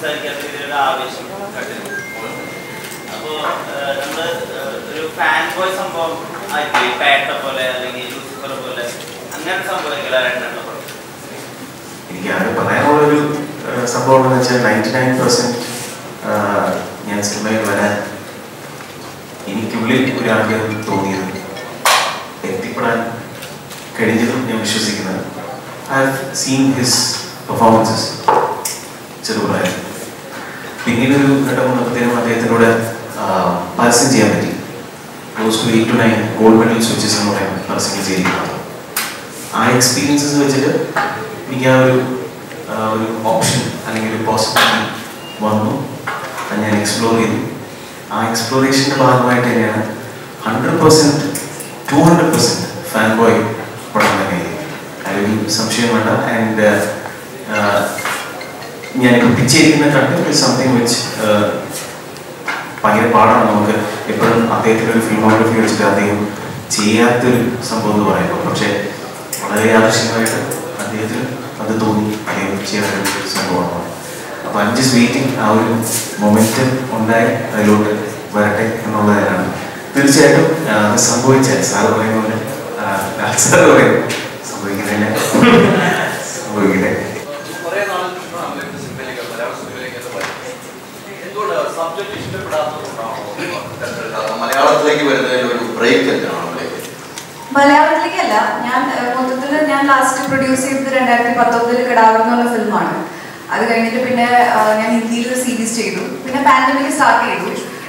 സംസാരിക്കാത്ത രീതിയിലുള്ള ആവേശം കണ്ടിരുന്നു അപ്പോൾ നമ്മൾ ഒരു ഫാൻ ബോയ് സംഭവം ആയിട്ട് പേട്ട പോലെ അല്ലെങ്കിൽ ലൂസിഫർ പോലെ അങ്ങനത്തെ സംഭവിക്കില്ല രണ്ടെണ്ണം എനിക്ക് ആകെ പറയാനുള്ളൊരു ഏഹ്, സംഭവം എന്ന് വെച്ചാൽ നയൻറ്റി നയൻ പെർസെൻറ്റ് ഞാൻ സിനിമയിൽ വരാൻ എനിക്കുള്ളിൽ ഒരു ആഗ്രഹം തോന്നിയത് എത്തിപ്പെടാൻ കഴിഞ്ഞതും ഞാൻ വിശ്വസിക്കുന്നത് I have seen his performances ചെറുപ്രായം പിന്നീട് ഒരു ഘട്ടം വന്നപ്പോഴത്തേനും അദ്ദേഹത്തിനോട് ആ, പരസ്യം ചെയ്യാൻ പറ്റി close to eight to nine gold medal switches എന്ന് പറയുന്ന പരസ്യങ്ങൾ ചെയ്തിരിക്കുന്നത് ആ എക്സ്പീരിയൻസസ് വെച്ചിട്ട് എനിക്ക് ആ ഒരു ആ, ഒരു ഓപ്ഷൻ അല്ലെങ്കിൽ ഒരു പോസിബിലിറ്റി വന്നു അത് ഞാൻ എക്സ്പ്ലോർ ചെയ്തു ആ എക്സ്പ്ലോറേഷൻ്റെ ഭാഗമായിട്ട് തന്നെയാണ് hundred percent to hundred percent fan boy പടം തന്നെ അതിലൊരു സംശയം വേണ്ട ആൻഡ് ഞാനിപ്പോൾ പിച്ചിരിക്കുന്ന കണ്ട് സംതിങ് വെച്ച് ഭയങ്കര പാടാണ് നമുക്ക് എപ്പോഴും അദ്ദേഹത്തിൻ്റെ ഒരു ഫിലിമോഗ്രഫി വെച്ചിട്ട് അദ്ദേഹം ചെയ്യാത്തൊരു സംഭവം എന്ന് പറയുമ്പോൾ പക്ഷേ വളരെ ആകർഷകമായിട്ട് അദ്ദേഹത്തിന് അത് തോന്നി അദ്ദേഹം ചെയ്യാൻ ഒരു സംഭവമാണ് അപ്പോൾ ഐം ജസ്റ്റ് വെയിറ്റിംഗ് ആ ഒരു മൊമെൻറ്റ് ഉണ്ടായി അതിലോട്ട് വരട്ടെ എന്നുള്ളതിനാണ് തീർച്ചയായിട്ടും ആ, അത് സംഭവിച്ചാൽ സാറ് പറയുന്ന പോലെ സാറ് പറയും സംഭവിക്കുന്നില്ല സംഭവിക്കില്ലേ കുറേ നാളുകൾക്ക് മുമ്പാണല്ലോ ഇത് സിനിമയിലേക്ക് മലയാള സിനിമയിലേക്ക് എന്ന് പറയുന്നത്. എന്തുകൊണ്ട് സബ്ജക്ട് ഇഷ്ടപ്പെടാത്തതുകൊണ്ടാണോ തിരഞ്ഞെടുക്കാത്തത്? മലയാളത്തിലേക്ക് വരുന്നതിന് ഒരു ബ്രേക്ക് എന്താണ് നമ്മളിലേക്ക് മലയാളത്തിലേക്കല്ല ഞാൻ മൊത്തത്തിൽ ഞാൻ ലാസ്റ്റ് പ്രൊഡ്യൂസ് ചെയ്തത് രണ്ടായിരത്തി പത്തൊമ്പതിൽ കിടാവ് എന്ന് പറഞ്ഞ ഫിലിമാണ് അത് കഴിഞ്ഞിട്ട് പിന്നെ ആ, ഞാൻ ഹിന്ദിയിൽ ഒരു സീരീസ് ചെയ്തു പിന്നെ പാൻഡമിക് സ്റ്റാർട്ട് ചെയ്തു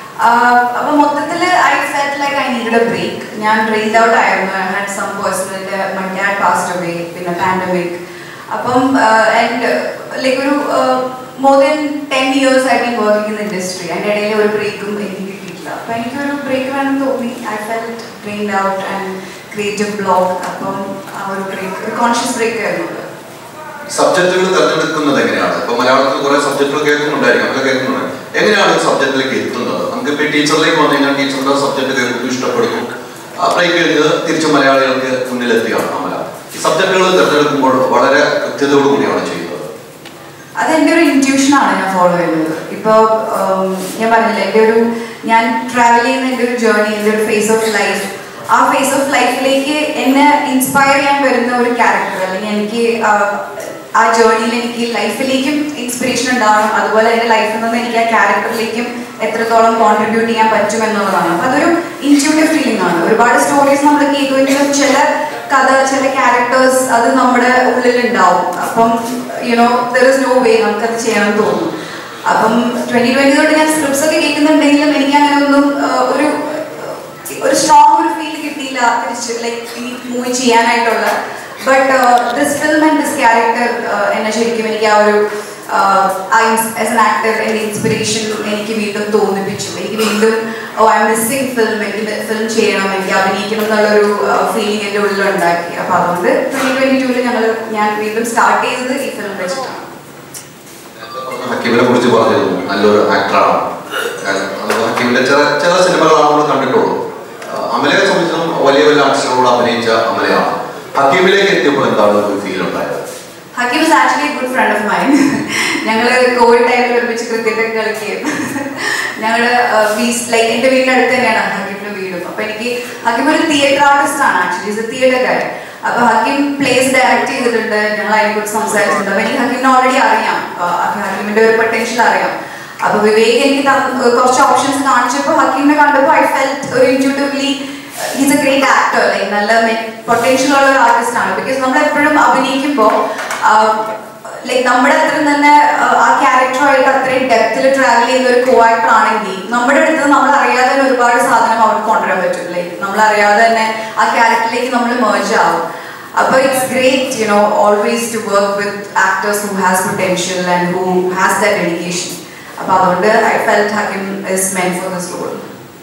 അപ്പൊ മൊത്തത്തിൽ I felt like I need a break ഞാൻ ഡ്രെയിൻഡ് ഔട്ട് ആയിരുന്നു I had some personal my dad passed away പിന്നെ പാൻഡമിക് അപ്പം ആൻഡ് ലൈക്ക് ഒരു more than ten years I been working in industry അതിൻ്റെ ഇടയിൽ ഒരു ബ്രേക്കും എനിക്ക് കിട്ടിയിട്ടില്ല അപ്പം എനിക്കൊരു ബ്രേക്ക് വേണം തോന്നി I felt drained out and creative block അപ്പം ആ ഒരു ബ്രേക്ക് ഒരു കോൺഷ്യസ് ബ്രേക്ക് ആയിരുന്നു അത്. സബ്ജക്റ്റുകൾ തിരഞ്ഞെടുക്കുന്നത് എങ്ങനെയാണ് ഇപ്പൊ മലയാളത്തിൽ കുറെ സബ്ജക്റ്റുകൾ കേൾക്കുന്നുണ്ടായിരിക്കും ഒക്കെ കേൾക്കുന്നുണ്ട് എങ്ങനെയാണ് സബ്ജക്റ്റിലേക്ക് എത്തുന്നത് നമുക്ക് ഇപ്പൊ ടീച്ചറിലേക്ക് വന്നു കഴിഞ്ഞാൽ ടീച്ചറുടെ സബ്ജക്റ്റ് കേൾക്കും ഇഷ്ടപ്പെടുന്നു ബ്രേക്ക് കഴിഞ്ഞത് തിരിച്ച് മലയാളികൾക്ക് മുന്നിലെത്തുകയാണ് അമല ഈ സബ്ജക്റ്റുകൾ തിരഞ്ഞെടുക്കുമ്പോൾ വളരെ കൃത്യതയോടുകൂടിയാണ് ചെയ്യുന്നത് അത് എൻ്റെ ഒരു ഇൻറ്റ്യൂഷനാണ് ഞാൻ ഫോളോ ചെയ്യുന്നത് ഇപ്പോൾ ഞാൻ പറഞ്ഞില്ല എൻ്റെ ഒരു ഞാൻ ട്രാവൽ ചെയ്യുന്ന എൻ്റെ ഒരു ജേർണി എൻ്റെ ഒരു ഫേസ് ഓഫ് ലൈഫ് ആ ഫേസ് ഓഫ് ലൈഫിലേക്ക് എന്നെ ഇൻസ്പയർ ചെയ്യാൻ വരുന്ന ഒരു ക്യാരക്ടർ അല്ലെങ്കിൽ എനിക്ക് ആ, ആ ജേർണിയിൽ എനിക്ക് ലൈഫിലേക്കും ഇൻസ്പിറേഷൻ ഉണ്ടാവണം അതുപോലെ എൻ്റെ ലൈഫിൽ നിന്ന് എനിക്ക് ആ ക്യാരക്ടറിലേക്കും എത്രത്തോളം കോൺട്രിബ്യൂട്ട് ചെയ്യാൻ പറ്റും എന്നുള്ളതാണ് അപ്പോൾ അതൊരു ഇൻറ്റ്യൂട്ടീവ് ഫീലിംഗ് ആണ് ഒരുപാട് സ്റ്റോറീസ് നമ്മൾ കേൾക്കുമെങ്കിലും ചില കഥ ചില ക്യാരക്ടേഴ്സ് അത് നമ്മുടെ ഉള്ളിൽ ഉണ്ടാവും അപ്പം you know there is no way നമുക്കത് ചെയ്യാൻ തോന്നും അപ്പം ട്വന്റി ട്വന്റി തൊട്ട് ഞാൻ സ്ക്രിപ്റ്റ്സ് ഒക്കെ കേൾക്കുന്നുണ്ടെങ്കിലും എനിക്ക് അങ്ങനെ ഒന്നും ആ, ഒരു ഒരു സ്ട്രോങ് ഒരു ഫീൽ കിട്ടിയില്ല തിരിച്ച് ലൈക്ക് ഈ മൂവി ചെയ്യാനായിട്ടുള്ള but this film and this character എന്നെ ശരിക്കും എനിക്ക് ആ ഒരു ആസ് എൻ ആക്ടർ എൻ്റെ ഇൻസ്പിറേഷൻ എനിക്ക് വീണ്ടും തോന്നിപ്പിച്ചു എനിക്ക് വീണ്ടും oh I am missing film എനിക്ക് ഫിലിം ചെയ്യണം എനിക്ക് അഭിനയിക്കണം എന്നുള്ളൊരു ഫീലിംഗ് എൻ്റെ ഉള്ളിലുണ്ടാക്കി അപ്പോൾ അതുകൊണ്ട് ട്വൻറ്റി ട്വൻറ്റി ടൂവിൽ ഞങ്ങൾ ഞാൻ വീണ്ടും സ്റ്റാർട്ട് ചെയ്തത് ഈ ഫിലിം വെച്ചിട്ടാണ് ഹക്കീമിനെ കുറിച്ച് പറഞ്ഞത് നല്ലൊരു ആക്ടറാണ് അത് ഹക്കീമിന്റെ ചില ചില സിനിമകളാണ് നമ്മൾ കണ്ടിട്ടുള്ളൂ ആ, അമലയെ സംബന്ധിച്ചിടത്തോളം വലിയ വലിയ ആർട്ടിസ്റ്റുകളോട് അഭിനയിച്ച അമലയാണ് ഹക്കീമിലേക്ക് എത്തിയപ്പോൾ എന്താണ് ഒരു ഫീൽ ഉണ്ടായത് Hakeem is actually good friend of mine ഞങ്ങൾ കോവിഡ് ടൈമിൽ ഒരുമിച്ച് ക്രിക്കറ്റ് ഒക്കെ കളിക്കുകയും ഞങ്ങൾ ലൈക്ക് എൻ്റെ വീടിൻ്റെ അടുത്ത് തന്നെയാണ് ഹക്കീമിൻ്റെ വീടും അപ്പോൾ എനിക്ക് ഹക്കീം ഒരു തിയേറ്റർ ആർട്ടിസ്റ്റ് ആണ് ആക്ച്വലി ഇസ് എ തിയേറ്റർകാരൻ അപ്പോൾ ഹക്കീം പ്ലേസ് ഡയറക്റ്റ് ചെയ്തിട്ടുണ്ട് ഞങ്ങൾ അതിനെക്കുറിച്ച് സംസാരിച്ചിട്ടുണ്ട് അപ്പോൾ എനിക്ക് ഹക്കീമിനെ ഓൾറെഡി അറിയാം അപ്പോൾ ഹക്കീമിൻ്റെ ഒരു പൊട്ടൻഷ്യൽ അറിയാം അപ്പോൾ വിവേക് എനിക്ക് തന്ന- കുറച്ച് ഓപ്ഷൻസ് കാണിച്ചപ്പോൾ ഹക്കീമിനെ കണ്ടപ്പോൾ ഐ ഫെൽറ്റ് ഒരു intuitively he's a great actor like നല്ല പൊട്ടൻഷ്യൽ ഉള്ള ഒരു ആർട്ടിസ്റ്റ് ആണ് ബിക്കോസ് നമ്മൾ എപ്പോഴും അഭിനയിക്കുമ്പോൾ ലൈക്ക് നമ്മുടെ അത്ര തന്നെ ആ, ആ ക്യാരക്ടറുമായിട്ട് അത്രയും ഡെപ്തിൽ ട്രാവൽ ചെയ്യുന്ന ഒരു കോ ആക്ടർ ആണെങ്കിൽ നമ്മുടെ അടുത്ത് നമ്മൾ അറിയാതെ തന്നെ ഒരുപാട് സാധനം അവർക്ക് കൊണ്ടുവരാൻ പറ്റും ലൈക്ക് നമ്മൾ അറിയാതെ തന്നെ ആ ക്യാരക്ടറിലേക്ക് നമ്മൾ മേർജ് ആവും അപ്പോൾ it's great you know always to work with actors who has potential and who has the dedication അപ്പോൾ അതുകൊണ്ട് I felt Hakkim is meant for this role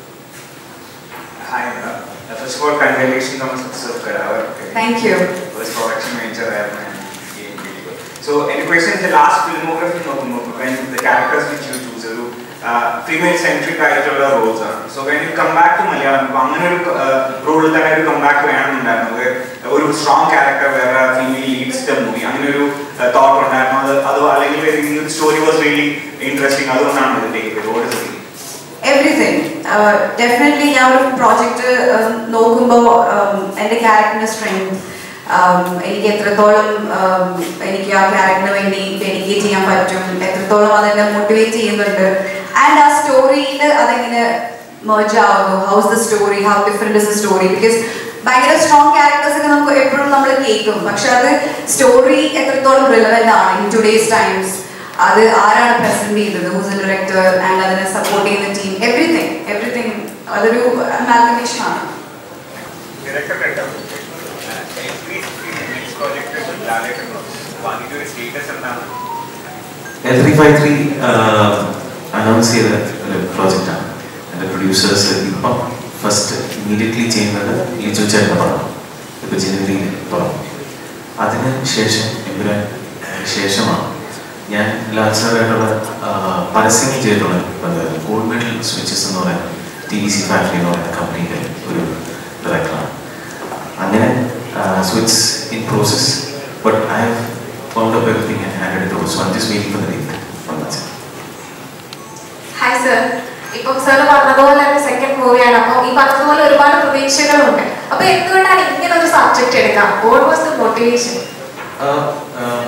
Hi, uh, first of all, congratulations on the success of Kadavar. Thank you. First production major ആയിരുന്നു and game really good. So, any questions? The last filmography നോക്കുമ്പോൾ when the characters which you choose ഒരു female centric ആയിട്ടുള്ള roles ആണ് so when you come back to Malayalam അപ്പൊ അങ്ങനെ ഒരു റോളിൽ തന്നെ ഒരു കം ബാക്ക് വേണമെന്നുണ്ടായിരുന്നു ഒരു സ്ട്രോങ് ക്യാരക്ടർ വേറെ ഫീമെയിൽ ലീഡ്സ് ദ മൂവി അങ്ങനെ ഒരു തോട്ട് ഉണ്ടായിരുന്നു അത് അതോ അല്ലെങ്കിൽ ഈ ഒരു സ്റ്റോറി വാസ് റിയലി ഇൻട്രസ്റ്റിംഗ് അതുകൊണ്ടാണ് ഇത് ടേക്ക് ചെയ്തത് What is it? Everything definitely ഞാൻ ഒരു പ്രോജക്റ്റ് നോക്കുമ്പോൾ എൻ്റെ ക്യാരക്ടറിൻ്റെ സ്ട്രെങ്ത് എനിക്ക് എത്രത്തോളം um, എനിക്ക് ആ ക്യാരക്ടറിന് വേണ്ടി ഡെഡിക്കേറ്റ് ചെയ്യാൻ പറ്റും എത്രത്തോളം അതെന്നെ മോട്ടിവേറ്റ് ചെയ്യുന്നുണ്ട് ആൻഡ് ആ സ്റ്റോറിയിൽ അതെങ്ങനെ merge ആവുന്നു how's the story how different is the story because ഭയങ്കര സ്ട്രോങ് ക്യാരക്ടേഴ്സ് ഒക്കെ നമുക്ക് എപ്പോഴും നമ്മൾ കേൾക്കും പക്ഷെ അത് സ്റ്റോറി എത്രത്തോളം റിലവൻ്റ് ആണ് ഇൻ ടുഡേസ് ടൈംസ് അത് ആരാണ് പ്രസന്റ് ചെയ്തത് ഹൂസ് ഡയറക്ടർ ആൻഡ് അതിനെ സപ്പോർട്ട് ചെയ്യുന്ന ടീം എവറിഥിങ് എവറിഥിങ് അതൊരു അമാൽഗമേഷൻ ആണ് Director കേട്ടോ. Uh, next project ലാലേട്ടൻ പറഞ്ഞു. അപ്പൊ അതിന്റെ ഒരു status എന്താണ്? L three five three announce ചെയ്ത ഒരു പ്രോജക്റ്റാണ് എൻ്റെ പ്രൊഡ്യൂസേഴ്സ് ഇപ്പം ഫസ്റ്റ് ഇമ്മീഡിയറ്റ്ലി ചെയ്യുന്നത് ലിജു ചേട്ടൻ്റെ പടം ഇപ്പോൾ ജനുവരിയിൽ തുടങ്ങും അതിന് ശേഷം എമ്പുരാൻ ശേഷമാണ് ഞാൻ ലാൽ സാറായിട്ടുള്ള പരസ്യം ചെയ്തിട്ടുള്ള ഗോൾഡ് മെഡൽ സ്വിച്ചസ് എന്ന് പറയുന്ന ടി വി സി ഫാക്ടറി എന്ന് പറയുന്ന കമ്പനിയിലെ ഒരു ഡയറക്ടറാണ് അങ്ങനെ switch in process but I have found up everything and handed it over. So I'm just waiting for the date. That's it. Hi sir ഇപ്പം sir പറഞ്ഞതുപോലെ തന്നെ സെക്കൻഡ് മൂവിയാണ് അപ്പോൾ ഈ പറഞ്ഞതുപോലെ ഒരുപാട് പ്രതീക്ഷകളുണ്ട് അപ്പൊ എന്തുകൊണ്ടാണ് ഇങ്ങനെ ഒരു സബ്ജക്ട് എടുക്കാം what was the motivation Uh, uh,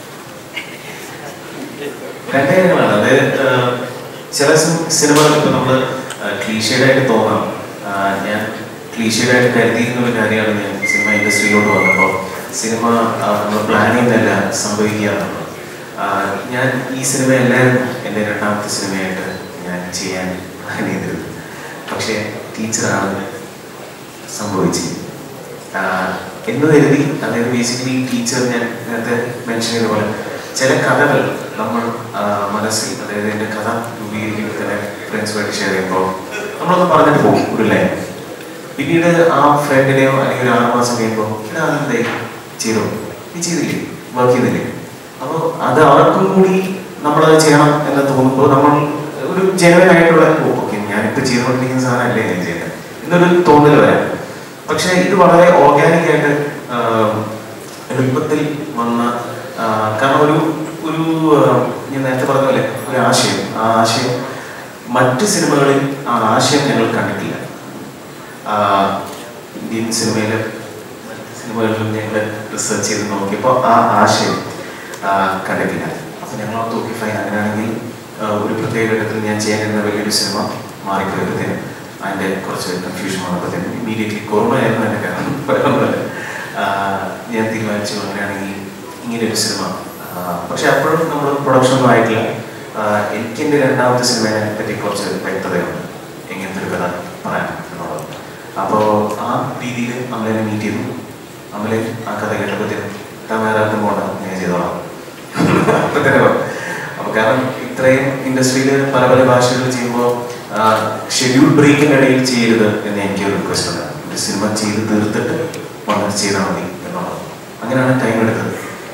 രണ്ട് കാര്യങ്ങളാണ് അത് uh, ചില സിനിമകൾ ഇപ്പൊ നമ്മൾ ക്ലീഷേഡായിട്ട് തോന്നാം Uh, ഞാൻ ക്ലീഷേഡായിട്ട് കരുതിയിരുന്ന ഒരു കാര്യമാണ് ഞാൻ സിനിമ ഇൻഡസ്ട്രിയിലോട്ട് വന്നപ്പോൾ സിനിമ നമ്മൾ പ്ലാൻ ചെയ്യുന്നതല്ല സംഭവിക്കാറുള്ളത് ഞാൻ ഈ സിനിമ എല്ലാവരും എൻ്റെ രണ്ടാമത്തെ സിനിമയായിട്ട് ഞാൻ ചെയ്യാൻ പ്ലാൻ ചെയ്തിരുന്നു പക്ഷേ ടീച്ചറാണ് സംഭവിച്ചത് ആഹ് എന്ന് കരുതി അതായത് ബേസിക്കലി ടീച്ചർ ഞാൻ നേരത്തെ മെൻഷൻ ചെയ്ത പോലെ ചില കഥകൾ നമ്മൾ ആഹ് മനസ്സിൽ അതായത് എൻ്റെ കഥ രൂപീകരിക്കുമ്പോൾ തന്നെ ഫ്രണ്ട്സുമായിട്ട് ഷെയർ ചെയ്യുമ്പോൾ നമ്മളൊന്ന് പറഞ്ഞിട്ട് പോകും ഒരു ലൈൻ പിന്നീട് ആ ഫ്രണ്ടിനെയോ അല്ലെങ്കിൽ ഒരു ആറ് മാസം കഴിയുമ്പോൾ ഇടാ എന്തായി ചെയ്തോ നീ ചെയ്തില്ലേ വർക്ക് ചെയ്തില്ലേ അപ്പോൾ അത് അവർക്കും കൂടി നമ്മളത് ചെയ്യണം എന്ന് തോന്നുമ്പോൾ നമ്മൾ ഒരു ജനുവൻ ആയിട്ടുള്ള ഓക്കെ ഞാനിപ്പോൾ ചെയ്തുകൊണ്ടിരിക്കുന്ന സാധനമല്ലേ ഞാൻ ചെയ്യുന്നത് എന്നൊരു തോന്നൽ വരാം പക്ഷേ ഇത് വളരെ ഓർഗാനിക് ആയിട്ട് ആഹ്, എളുപ്പത്തിൽ വന്ന ആഹ്, കാരണം ഒരു ഒരു ആഹ്, ഞാൻ നേരത്തെ പറഞ്ഞ പോലെ ഒരു ആശയം ആ ആശയം മറ്റ് സിനിമകളിൽ ആ ആശയം ഞങ്ങൾ കണ്ടിട്ടില്ല ആഹ്, ഇന്ത്യൻ സിനിമയിലെ മറ്റ് സിനിമകളിലും ഞങ്ങൾ റിസർച്ച് ചെയ്ത് നോക്കിയപ്പോൾ ആ ആശയം ആഹ്, കണ്ടിട്ടില്ല അപ്പോൾ ഞങ്ങൾ ഓർത്ത് നോക്കി ഫൈൻ അങ്ങനെയാണെങ്കിൽ ആഹ്, ഒരു പ്രത്യേക ഘട്ടത്തിൽ ഞാൻ ചെയ്യാനിരുന്ന വലിയൊരു സിനിമ മാറിപ്പോയപ്പോഴത്തേനും അതിൻ്റെ കുറച്ച് കൺഫ്യൂഷൻ വന്നപ്പോഴത്തേനും ഇമ്മീഡിയറ്റ്ലി കൊറോണ ആയിരുന്നു എൻ്റെ കാരണം പറയുന്നത് ഞാൻ തീരുമാനിച്ചു അങ്ങനെയാണെങ്കിൽ ഇങ്ങനെ ഒരു സിനിമ ആഹ്, പക്ഷെ അപ്പോഴും നമ്മൾ പ്രൊഡക്ഷൻ ഒന്നും ആയിട്ടില്ല ആഹ്, എനിക്ക് എൻ്റെ രണ്ടാമത്തെ സിനിമയെ പറ്റി കുറച്ച് വ്യക്തതയുണ്ട് എങ്ങനത്തെ ഒരു കഥ പറയാൻ എന്നുള്ളത് അപ്പോൾ ആ രീതിയിൽ അമലേനെ മീറ്റ് ചെയ്തു അമലെ ആ കഥ കേട്ടപ്പോഴത്തേനും താൻ വേറെ ആർക്കും പോകണ്ട ഞാൻ ചെയ്തോളാം അപ്പൊ തന്നെ പറഞ്ഞു അപ്പൊ കാരണം ഇത്രയും ഇൻഡസ്ട്രിയിൽ പല പല ഭാഷകൾ ചെയ്യുമ്പോൾ ഷെഡ്യൂൾ ബ്രേക്കിന്റെ ഇടയിൽ ചെയ്യരുത് എന്ന് എനിക്ക് ഒരു റിക്വസ്റ്റ് ഉണ്ട് ഒരു സിനിമ ചെയ്ത് തീർത്തിട്ട് വന്നിട്ട് ചെയ്താൽ മതി എന്നുള്ളത് അങ്ങനെയാണ് ടൈം എടുത്തത്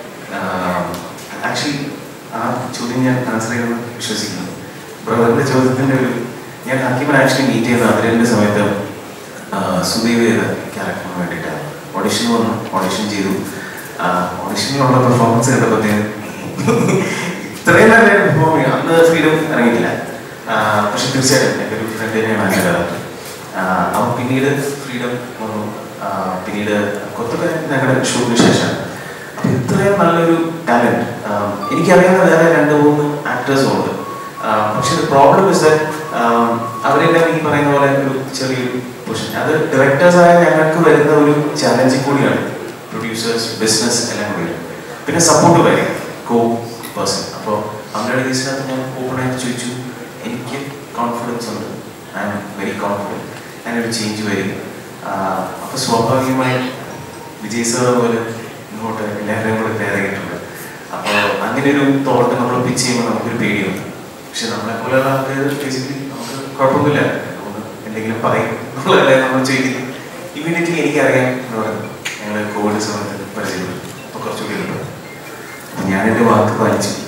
ആക്ച്വലി ആ ചോദ്യം ഞാൻ ആൻസർ ചെയ്യുമെന്ന് വിശ്വസിക്കുന്നു ബ്രദറിന്റെ ചോദ്യത്തിന്റെ ഒരു ഞാൻ ഹക്കീമൻ ആക്ച്വലി മീറ്റ് ചെയ്യുന്ന അതിരന്റെ സമയത്ത് സുദൈവ് ചെയ്ത ക്യാരക്ടറിന് വേണ്ടിയിട്ടാണ് ഓഡിഷൻ വന്നു ഓഡിഷൻ ചെയ്തു ഓഡിഷനിലുള്ള പെർഫോമൻസ് കണ്ടപ്പോഴത്തേനും ഇത്രയും നല്ല പെർഫോം ചെയ്യും അന്ന് ഫ്രീഡം ഇറങ്ങിയിട്ടില്ല ആഹ് പക്ഷെ തീർച്ചയായിട്ടും എൻ്റെ ഒരു ഫ്രണ്ട് തന്നെയാണ് അതിൻ്റെ ഡയറക്ടർ അവൻ പിന്നീട് ഫ്രീഡം വന്നു ആഹ് പിന്നീട് കൊത്തൊക്കെ ഞങ്ങളുടെ ഷൂട്ടിന് ശേഷം അപ്പൊ ഇത്രയും നല്ലൊരു ടാലന്റ് എനിക്കറിയാവുന്ന വേറെ രണ്ട് മൂന്ന് ആക്ടേഴ്സും ഉണ്ട് ആഹ് പക്ഷെ പ്രോബ്ലം ഇസ് ദാറ്റ് അവരെല്ലാം ഈ പറയുന്ന പോലെ ഒരു ചെറിയൊരു പൊസിഷൻ അത് ഡയറക്ടേഴ്സായ ഞങ്ങൾക്ക് വരുന്ന ഒരു ചാലഞ്ചിങ് കൂടിയാണ് പ്രൊഡ്യൂസേഴ്സ് ബിസിനസ് എല്ലാം കൂടി പിന്നെ സപ്പോർട്ട് വരും കോ പേഴ്സൺ അപ്പോൾ അവരുടെ കേസിനകത്ത് ഞാൻ ഓപ്പണായിട്ട് ചോദിച്ചു എനിക്ക് കോൺഫിഡൻസ് ഉണ്ട് ഐ എം വെരി കോൺഫിഡൻറ്റ് ഞാനൊരു ചേഞ്ച് വരും അപ്പോൾ സ്വാഭാവികമായി വിജയ് സാർ പോലെ ഇങ്ങോട്ട് എല്ലാവരെയും കൂടെ കയറിയിട്ടുണ്ട് അപ്പോൾ അങ്ങനെ ഒരു തോട്ട് നമ്മൾ പിച്ച് ചെയ്യുമ്പോൾ നമുക്കൊരു പേടിയുണ്ട് പക്ഷെ നമ്മളെ പോലെയുള്ള ആൾക്കാർ ബേസിക്കലി നമുക്ക് കുഴപ്പമൊന്നുമില്ല ഒന്ന് എന്തെങ്കിലും പറയും നമ്മളല്ലേ നമ്മൾ ചെയ്തില്ല ഇമ്മീഡിയറ്റ്ലി എനിക്കറിയാം എന്ന് പറയുന്നത് ഞങ്ങൾ കോവിഡ് സമയത്ത് പരിചയപ്പെട്ടു അപ്പോൾ കുറച്ചുകൂടി എളുപ്പം അപ്പം ഞാൻ എൻ്റെ വാക്ക് പാലിച്ചു